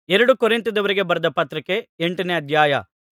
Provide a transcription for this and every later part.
ಎರಡು ಕೊರಿಂಥದವರಿಗೆ ಬರೆದ ಪತ್ರಿಕೆ ಎಂಟನೇ ಅಧ್ಯಾಯ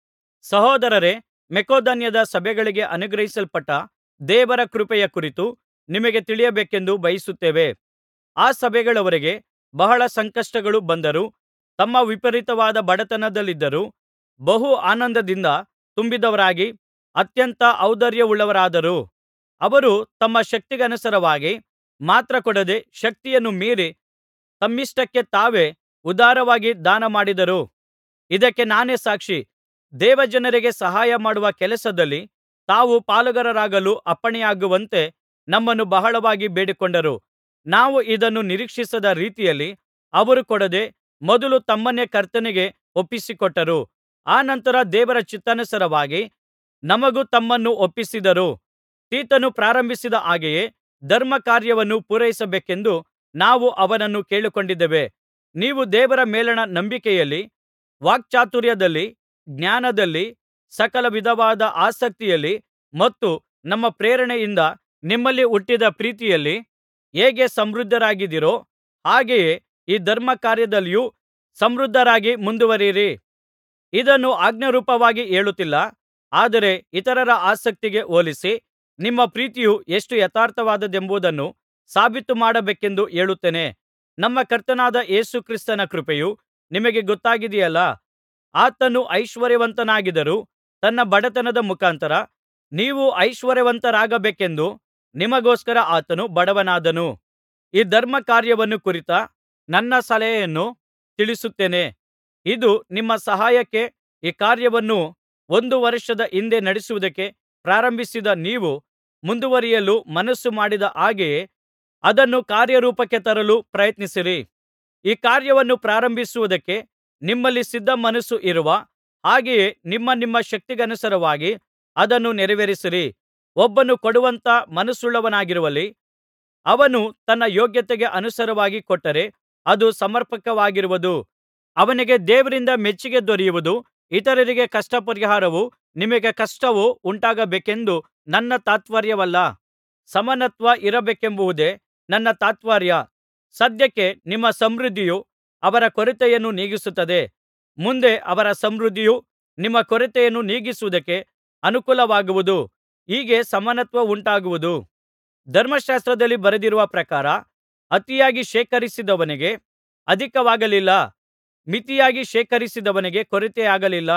ಸಹೋದರರೇ ಮಕೆದೋನ್ಯದ ಸಭೆಗಳಿಗೆ ಅನುಗ್ರಹಿಸಲ್ಪಟ್ಟ ದೇವರ ಕೃಪೆಯ ಕುರಿತು ನಿಮಗೆ ತಿಳಿಯಬೇಕೆಂದು ಬಯಸುತ್ತೇವೆ ಆ ಸಭೆಗಳವರಿಗೆ ಬಹಳ ಸಂಕಷ್ಟಗಳು ಬಂದರೂ ತಮ್ಮ ವಿಪರೀತವಾದ ಬಡತನದಲ್ಲಿದ್ದರೂ ಬಹು ಆನಂದದಿಂದ ತುಂಬಿದವರಾಗಿ ಅತ್ಯಂತ ಔದಾರ್ಯವುಳ್ಳವರಾದರು ಅವರು ತಮ್ಮ ಶಕ್ತಿಗನುಸಾರವಾಗಿ ಮಾತ್ರ ಕೊಡದೆ ಶಕ್ತಿಯನ್ನು ಮೀರಿ ತಮ್ಮಿಷ್ಟಕ್ಕೆ ತಾವೇ ಉದಾರವಾಗಿ ದಾನಮಾಡಿದರು ಇದಕ್ಕೆ ನಾನೇ ಸಾಕ್ಷಿ ದೇವಜನರಿಗೆ ಸಹಾಯಮಾಡುವ ಕೆಲಸದಲ್ಲಿ ತಾವು ಪಾಲುಗಾರರಾಗಲು ಅಪ್ಪಣೆಯಾಗುವಂತೆ ನಮ್ಮನ್ನು ಬಹಳವಾಗಿ ಬೇಡಿಕೊಂಡರು ನಾವು ಇದನ್ನು ನಿರೀಕ್ಷಿಸದ ರೀತಿಯಲ್ಲಿ ಅವರು ಕೊಡದೆ ಮೊದಲು ತಮ್ಮನ್ನೇ ಕರ್ತನಿಗೆ ಒಪ್ಪಿಸಿಕೊಟ್ಟರು ಅನಂತರ ದೇವರ ಚಿತ್ತಾನುಸಾರವಾಗಿ ನಮಗೂ ತಮ್ಮನ್ನು ಒಪ್ಪಿಸಿದರು ತೀತನು ಪ್ರಾರಂಭಿಸಿದ ಹಾಗೆಯೇ ಧರ್ಮಕಾರ್ಯವನ್ನು ಪೂರೈಸಬೇಕೆಂದು ನಾವು ಅವನನ್ನು ಕೇಳಿಕೊಂಡಿದ್ದೇವೆ ನೀವು ದೇವರ ಮೇಲಣ ನಂಬಿಕೆಯಲ್ಲಿ ವಾಕ್ಚಾತುರ್ಯದಲ್ಲಿ ಜ್ಞಾನದಲ್ಲಿ ಸಕಲ ವಿಧವಾದ ಆಸಕ್ತಿಯಲ್ಲಿ ಮತ್ತು ನಮ್ಮ ಪ್ರೇರಣೆಯಿಂದ ನಿಮ್ಮಲ್ಲಿ ಹುಟ್ಟಿದ ಪ್ರೀತಿಯಲ್ಲಿ ಹೇಗೆ ಸಮೃದ್ಧರಾಗಿದ್ದೀರೋ ಹಾಗೆಯೇ ಈ ಧರ್ಮಕಾರ್ಯದಲ್ಲಿಯೂ ಸಮೃದ್ಧರಾಗಿ ಮುಂದುವರೆಯಿರಿ ಇದನ್ನು ಆಜ್ಞಾರೂಪವಾಗಿ ಹೇಳುತ್ತಿಲ್ಲ ಆದರೆ ಇತರರ ಆಸಕ್ತಿಗೆ ಹೋಲಿಸಿ ನಿಮ್ಮ ಪ್ರೀತಿಯು ಎಷ್ಟು ಯಥಾರ್ಥವಾದದ್ದೆಂಬುದನ್ನು ಸಾಬೀತು ಮಾಡಬೇಕೆಂದು ಹೇಳುತ್ತೇನೆ ನಮ್ಮ ಕರ್ತನಾದ ಯೇಸು ಕ್ರಿಸ್ತನ ಕೃಪೆಯು ನಿಮಗೆ ಗೊತ್ತಾಗಿದೆಯಲ್ಲಾ ಆತನು ಐಶ್ವರ್ಯವಂತನಾಗಿದ್ದರೂ ತನ್ನ ಬಡತನದ ಮುಖಾಂತರ ನೀವು ಐಶ್ವರ್ಯವಂತರಾಗಬೇಕೆಂದು ನಿಮಗೋಸ್ಕರ ಆತನು ಬಡವನಾದನು ಈ ಧರ್ಮಕಾರ್ಯವನ್ನು ಕುರಿತ ನನ್ನ ಸಲಹೆಯನ್ನು ತಿಳಿಸುತ್ತೇನೆ ಇದು ನಿಮ್ಮ ಸಹಾಯಕ್ಕೆ ಈ ಕಾರ್ಯವನ್ನು ಒಂದು ವರ್ಷದ ಹಿಂದೆ ನಡೆಸುವುದಕ್ಕೆ ಪ್ರಾರಂಭಿಸಿದ ನೀವು ಮುಂದುವರಿಯಲು ಮನಸ್ಸು ಮಾಡಿದ ಹಾಗೆಯೇ ಅದನ್ನು ಕಾರ್ಯರೂಪಕ್ಕೆ ತರಲು ಪ್ರಯತ್ನಿಸಿರಿ ಈ ಕಾರ್ಯವನ್ನು ಪ್ರಾರಂಭಿಸುವುದಕ್ಕೆ ನಿಮ್ಮಲ್ಲಿ ಸಿದ್ಧಮನಸ್ಸು ಇರುವ ಹಾಗೆಯೇ ನಿಮ್ಮ ನಿಮ್ಮ ಶಕ್ತಿಗನುಸಾರವಾಗಿ ಅದನ್ನು ನೆರವೇರಿಸಿರಿ ಒಬ್ಬನು ಕೊಡುವಂಥ ಮನಸ್ಸುಳ್ಳವನಾಗಿರುವಲ್ಲಿ ಅವನು ತನ್ನ ಯೋಗ್ಯತೆಗೆ ಅನುಸಾರವಾಗಿ ಕೊಟ್ಟರೆ ಅದು ಸಮರ್ಪಕವಾಗಿರುವುದು ಅವನಿಗೆ ದೇವರಿಂದ ಮೆಚ್ಚಿಕೆ ದೊರೆಯುವುದು ಇತರರಿಗೆ ಕಷ್ಟಪರಿಹಾರವೂ ನಿಮಗೆ ಕಷ್ಟವು ಉಂಟಾಗಬೇಕೆಂದು ನನ್ನ ತಾತ್ಪರ್ಯವಲ್ಲ ಸಮಾನತ್ವ ಇರಬೇಕೆಂಬುದೇ ನನ್ನ ತಾತ್ಪರ್ಯ ಸದ್ಯಕ್ಕೆ ನಿಮ್ಮ ಸಮೃದ್ಧಿಯು ಅವರ ಕೊರತೆಯನ್ನು ನೀಗಿಸುತ್ತದೆ ಮುಂದೆ ಅವರ ಸಮೃದ್ಧಿಯು ನಿಮ್ಮ ಕೊರತೆಯನ್ನು ನೀಗಿಸುವುದಕ್ಕೆ ಅನುಕೂಲವಾಗುವುದು ಹೀಗೆ ಸಮಾನತ್ವವುಂಟಾಗುವುದು ಧರ್ಮಶಾಸ್ತ್ರದಲ್ಲಿ ಬರೆದಿರುವ ಪ್ರಕಾರ ಅತಿಯಾಗಿ ಶೇಖರಿಸಿದವನಿಗೆ ಅಧಿಕವಾಗಲಿಲ್ಲ ಮಿತಿಯಾಗಿ ಶೇಖರಿಸಿದವನಿಗೆ ಕೊರತೆಯಾಗಲಿಲ್ಲ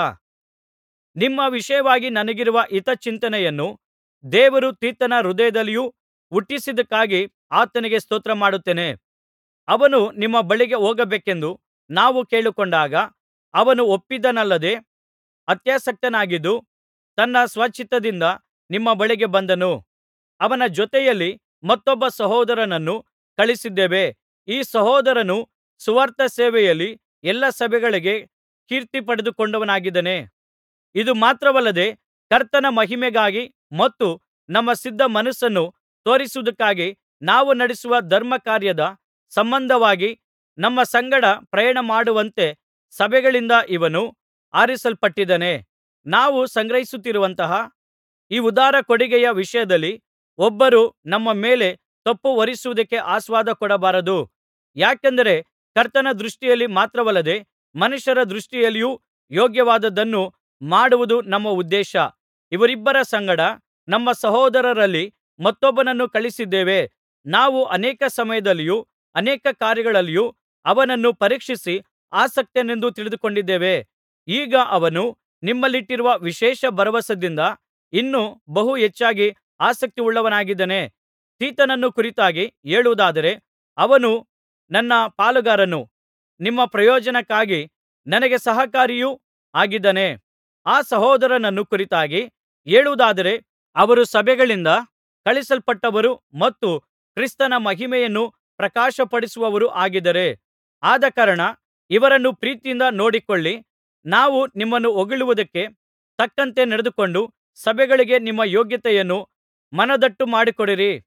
ನಿಮ್ಮ ವಿಷಯವಾಗಿ ನನಗಿರುವ ಹಿತಚಿಂತನೆಯನ್ನು ದೇವರು ತೀತನ ಹೃದಯದಲ್ಲಿಯೂ ಹುಟ್ಟಿಸಿದ್ದಕ್ಕಾಗಿ ಆತನಿಗೆ ಸ್ತೋತ್ರಮಾಡುತ್ತೇನೆ ಅವನು ನಿಮ್ಮ ಬಳಿಗೆ ಹೋಗಬೇಕೆಂದು ನಾವು ಕೇಳಿಕೊಂಡಾಗ ಅವನು ಒಪ್ಪಿದನಲ್ಲದೆ ಅತ್ಯಾಸಕ್ತನಾಗಿದ್ದು ತನ್ನ ಸ್ವಚಿತ್ತದಿಂದ ನಿಮ್ಮ ಬಳಿಗೆ ಬಂದನು ಅವನ ಜೊತೆಯಲ್ಲಿ ಮತ್ತೊಬ್ಬ ಸಹೋದರನನ್ನು ಕಳುಹಿಸಿದ್ದೇವೆ ಈ ಸಹೋದರನು ಸುವಾರ್ತ ಸೇವೆಯಲ್ಲಿ ಎಲ್ಲಾ ಸಭೆಗಳಿಗೆ ಕೀರ್ತಿ ಪಡೆದುಕೊಂಡವನಾಗಿದ್ದಾನೆ ಇದು ಮಾತ್ರವಲ್ಲದೆ ಕರ್ತನ ಮಹಿಮೆಗಾಗಿ ಮತ್ತು ನಮ್ಮ ಸಿದ್ಧ ಮನಸ್ಸನ್ನು ತೋರಿಸುವುದಕ್ಕಾಗಿ ನಾವು ನಡೆಸುವ ಧರ್ಮಕಾರ್ಯದ ಸಂಬಂಧವಾಗಿ ನಮ್ಮ ಸಂಗಡ ಪ್ರಯಾಣಮಾಡುವಂತೆ ಸಭೆಗಳಿಂದ ಇವನು ಆರಿಸಲ್ಪಟ್ಟಿದ್ದಾನೆ ನಾವು ಸಂಗ್ರಹಿಸುತ್ತಿರುವಂತಹ ಈ ಉದಾರ ಕೊಡುಗೆಯ ವಿಷಯದಲ್ಲಿ ಒಬ್ಬರೂ ನಮ್ಮ ಮೇಲೆ ತಪ್ಪು ಹೊರಿಸುವುದಕ್ಕೆ ಆಸ್ಪದ ಕೊಡಬಾರದು ಯಾಕೆಂದರೆ ಕರ್ತನ ದೃಷ್ಟಿಯಲ್ಲಿ ಮಾತ್ರವಲ್ಲದೆ ಮನುಷ್ಯರ ದೃಷ್ಟಿಯಲ್ಲಿಯೂ ಯೋಗ್ಯವಾದದ್ದನ್ನು ಮಾಡುವುದು ನಮ್ಮ ಉದ್ದೇಶ ಇವರಿಬ್ಬರ ಸಂಗಡ ನಮ್ಮ ಸಹೋದರರಲ್ಲಿ ಮತ್ತೊಬ್ಬನನ್ನು ಕಳುಹಿಸಿದ್ದೇವೆ ನಾವು ಅನೇಕ ಸಮಯದಲ್ಲಿಯೂ ಅನೇಕ ಕಾರ್ಯಗಳಲ್ಲಿಯೂ ಅವನನ್ನು ಪರೀಕ್ಷಿಸಿ ಆಸಕ್ತನೆಂದು ತಿಳಿದುಕೊಂಡಿದ್ದೇವೆ ಈಗ ಅವನು ನಿಮ್ಮಲ್ಲಿಟ್ಟಿರುವ ವಿಶೇಷ ಭರವಸದಿಂದ ಇನ್ನೂ ಬಹು ಹೆಚ್ಚಾಗಿ ಆಸಕ್ತಿಯುಳ್ಳವನಾಗಿದ್ದಾನೆ ತೀತನನ್ನು ಕುರಿತಾಗಿ ಹೇಳುವುದಾದರೆ ಅವನು ನನ್ನ ಪಾಲುಗಾರನು ನಿಮ್ಮ ಪ್ರಯೋಜನಕ್ಕಾಗಿ ನನಗೆ ಸಹಕಾರಿಯೂ ಆಗಿದ್ದಾನೆ ಆ ಸಹೋದರನನ್ನು ಕುರಿತಾಗಿ ಹೇಳುವುದಾದರೆ ಅವರು ಸಭೆಗಳಿಂದ ಕಳುಹಿಸಲ್ಪಟ್ಟವರು ಮತ್ತು ಕ್ರಿಸ್ತನ ಮಹಿಮೆಯನ್ನು ಪ್ರಕಾಶಪಡಿಸುವವರೂ ಆಗಿದ್ದಾರೆ ಆದಕಾರಣ ಇವರನ್ನು ಪ್ರೀತಿಯಿಂದ ನೋಡಿಕೊಳ್ಳಿ ನಾವು ನಿಮ್ಮನ್ನು ಹೊಗಳುವುದಕ್ಕೆ ತಕ್ಕಂತೆ ನಡೆದುಕೊಂಡು ಸಭೆಗಳಿಗೆ ನಿಮ್ಮ ಯೋಗ್ಯತೆಯನ್ನು ಮನದಟ್ಟು ಮಾಡಿಕೊಡಿರಿ